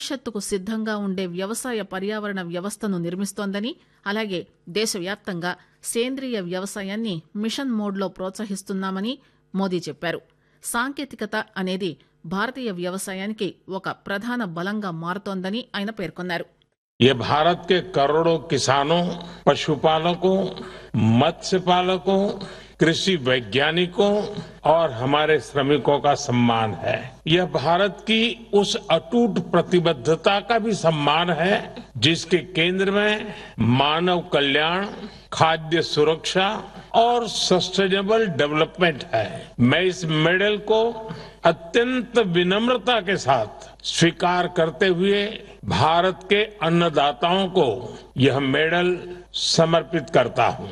భవిష్యత్తుకు సిద్దంగా ఉండే వ్యవసాయ పర్యావరణ వ్యవస్థను నిర్మిస్తోందని అలాగే దేశవ్యాప్తంగా సేంద్రియ వ్యవసాయాన్ని మిషన్ మోడ్లో ప్రోత్సహిస్తున్నామని మోదీ చెప్పారు సాంకేతికత అనేది భారతీయ వ్యవసాయానికి ఒక ప్రధాన బలంగా మారుతోందని ఆయన పేర్కొన్నారు ये भारत के करोड़ों किसानों पशुपालकों मत्स्य पालकों कृषि वैज्ञानिकों और हमारे श्रमिकों का सम्मान है यह भारत की उस अटूट प्रतिबद्धता का भी सम्मान है जिसके केंद्र में मानव कल्याण खाद्य सुरक्षा और सस्टेनेबल डेवलपमेंट है मैं इस मेडल को अत्यंत विनम्रता के साथ स्वीकार करते हुए भारत के अन्नदाताओं को यह मेडल समर्पित करता हूं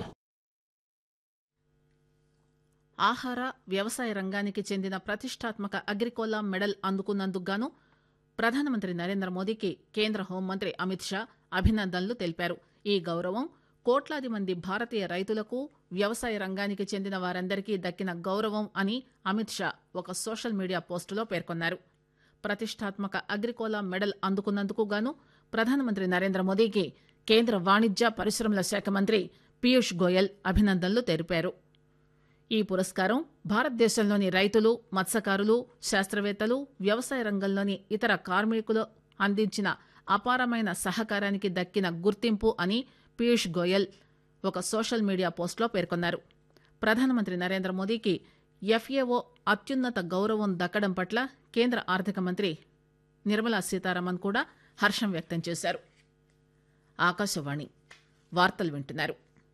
ఆహార వ్యవసాయ రంగానికి చెందిన ప్రతిష్టాత్మక అగ్రికోలా మెడల్ అందుకున్నందుకు గాను ప్రధానమంత్రి నరేంద్ర మోదీకి కేంద్ర హోంమంత్రి అమిత్ షా అభినందనలు తెలిపారు ఈ గౌరవం కోట్లాది మంది భారతీయ రైతులకు వ్యవసాయ రంగానికి చెందిన వారందరికీ దక్కిన గౌరవం అని అమిత్ షా ఒక సోషల్ మీడియా పోస్టులో పేర్కొన్నారు ప్రతిష్టాత్మక అగ్రికోలా మెడల్ అందుకున్నందుకు గాను ప్రధానమంత్రి నరేంద్ర మోదీకి కేంద్ర వాణిజ్య పరిశ్రమల శాఖ మంత్రి పీయూష్ గోయల్ అభినందనలు తెలిపారు ఈ పురస్కారం భారతదేశంలోని రైతులు మత్స్యకారులు శాస్త్రవేత్తలు వ్యవసాయ రంగంలోని ఇతర కార్మికులు అందించిన అపారమైన సహకారానికి దక్కిన గుర్తింపు అని పీయూష్ గోయల్ ఒక సోషల్ మీడియా పోస్టులో పేర్కొన్నారు ప్రధానమంత్రి నరేంద్ర మోదీకి ఎఫ్ఏఓ అత్యున్నత గౌరవం దక్కడం పట్ల కేంద్ర ఆర్థిక మంత్రి నిర్మలా సీతారామన్ కూడా హర్షం వ్యక్తం చేశారు ఆకాశవాణి వార్తలు వింటున్నారు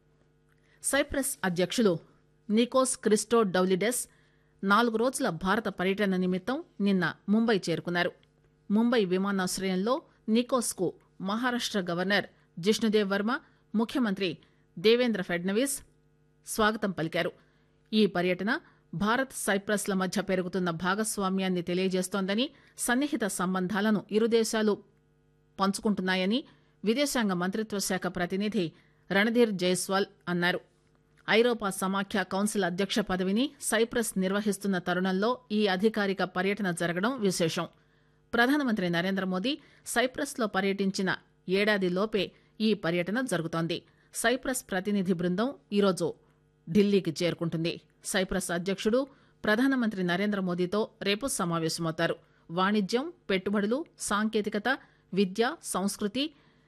సైప్రస్ అధ్యక్షులు నికోస్ క్రిస్టో డౌలిడెస్ నాలుగు రోజుల భారత పర్యటన నిమిత్తం నిన్న ముంబై చేరుకున్నారు ముంబై విమానాశ్రయంలో నికోస్కు మహారాష్ట గవర్నర్ జిష్ణుదేవ్ వర్మ ముఖ్యమంత్రి దేవేంద్ర ఫడ్నవీస్ స్వాగతం పలికారు ఈ పర్యటన భారత్ సైప్రస్ల మధ్య పెరుగుతున్న భాగస్వామ్యాన్ని తెలియజేస్తోందని సన్నిహిత సంబంధాలను ఇరు దేశాలు పంచుకుంటున్నాయని విదేశాంగ మంత్రిత్వ శాఖ ప్రతినిధి రణధీర్ జైస్వాల్ అన్నారు ఐరోపా సమాఖ్య కౌన్సిల్ అధ్యక్ష పదవిని సైప్రస్ నిర్వహిస్తున్న తరుణంలో ఈ అధికారిక పర్యటన జరగడం విశేషం ప్రధానమంత్రి నరేంద్ర మోదీ సైప్రస్లో పర్యటించిన ఏడాదిలోపే ఈ పర్యటన జరుగుతోంది సైప్రస్ ప్రతినిధి బృందం ఈరోజు ఢిల్లీకి చేరుకుంటుంది సైప్రస్ అధ్యక్షుడు ప్రధానమంత్రి నరేంద్ర మోదీతో రేపు సమావేశమవుతారు వాణిజ్యం పెట్టుబడులు సాంకేతికత విద్య సంస్కృతి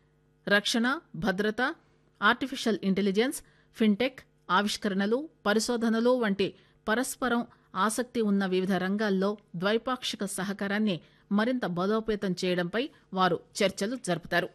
రక్షణ భద్రత ఆర్టిఫిషియల్ ఇంటెలిజెన్స్ ఫిన్టెక్ ఆవిష్కరణలు పరిశోధనలు వంటి పరస్పరం ఆసక్తి ఉన్న వివిధ రంగాల్లో ద్వైపాక్షిక సహకారాన్ని మరింత బలోపేతం చేయడంపై వారు చర్చలు జరుపుతారు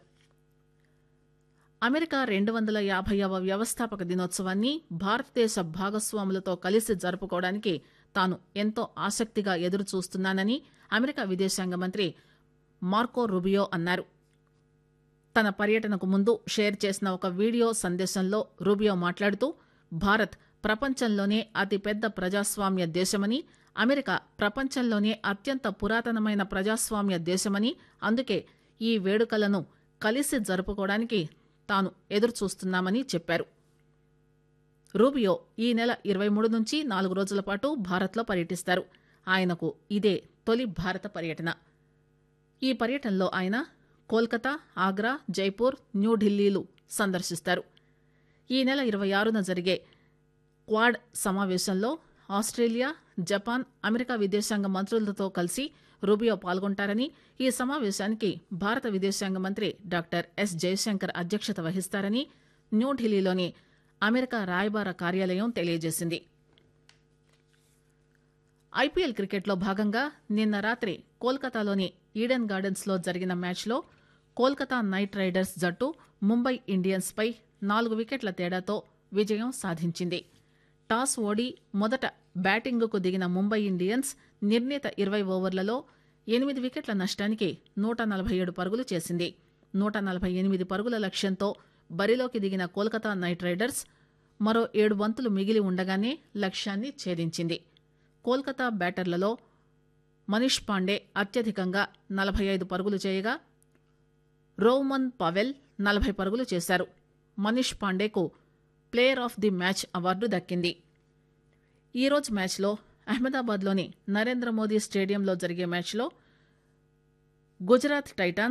అమెరికా రెండు వందల యాభైవ వ్యవస్థాపక దినోత్సవాన్ని భారతదేశ భాగస్వాములతో కలిసి జరుపుకోవడానికి తాను ఎంతో ఆసక్తిగా ఎదురు చూస్తున్నానని అమెరికా విదేశాంగ మంత్రి మార్కో రుబియో అన్నారు తన పర్యటనకు ముందు షేర్ చేసిన ఒక వీడియో సందేశంలో రూబియో మాట్లాడుతూ భారత్ ప్రపంచంలోనే అతిపెద్ద ప్రజాస్వామ్య దేశమని అమెరికా ప్రపంచంలోనే అత్యంత పురాతనమైన ప్రజాస్వామ్య దేశమని అందుకే ఈ వేడుకలను కలిసి జరుపుకోవడానికి తాను ఎదురుచూస్తున్నామని చెప్పారు రూబియో ఈ నెల ఇరవై మూడు నుంచి నాలుగు రోజుల పాటు భారత్లో పర్యటిస్తారు ఆయనకు ఇదే తొలి భారత పర్యటన ఈ పర్యటనలో ఆయన కోల్కతా ఆగ్రా జైపూర్ న్యూఢిల్లీలు సందర్శిస్తారు ఈ నెల ఇరవై ఆరున జరిగే క్వాడ్ సమావేశంలో ఆస్ట్రేలియా జపాన్ అమెరికా విదేశాంగ మంత్రులతో కలిసి రూబియో పాల్గొంటారని ఈ సమావేశానికి భారత విదేశాంగ మంత్రి డాక్టర్ ఎస్ జయశంకర్ అధ్యక్షత వహిస్తారని న్యూఢిల్లీలోని అమెరికా రాయబార కార్యాలయం తెలియజేసింది ఐపీఎల్ క్రికెట్లో భాగంగా నిన్న రాత్రి కోల్కతాలోని ఈడెన్ గార్డెన్స్ లో జరిగిన మ్యాచ్లో కోల్కతా నైట్ రైడర్స్ జట్టు ముంబై ఇండియన్స్ పై నాలుగు వికెట్ల తేడాతో విజయం సాధించింది టాస్ ఓడి మొదట బ్యాటింగుకు దిగిన ముంబై ఇండియన్స్ నిర్ణీత ఇరవై ఓవర్లలో ఎనిమిది వికెట్ల నష్టానికి నూట నలభై ఏడు పరుగులు చేసింది నూట నలభై ఎనిమిది పరుగుల లక్ష్యంతో బరిలోకి దిగిన కోల్కతా నైట్ రైడర్స్ మరో ఏడు బంతులు మిగిలి ఉండగానే లక్ష్యాన్ని ఛేదించింది కోల్కతా బ్యాటర్లలో మనీష్ పాండే అత్యధికంగా నలభై ఐదు పరుగులు చేయగా రోమన్ పవెల్ నలభై పరుగులు చేశారు మనీష్ పాండేకు player of the match award దక్కింది ఈరోజు మ్యాచ్లో అహ్మదాబాద్లోని నరేంద్ర మోదీ స్టేడియంలో జరిగే మ్యాచ్లో గుజరాత్ టైటాన్స్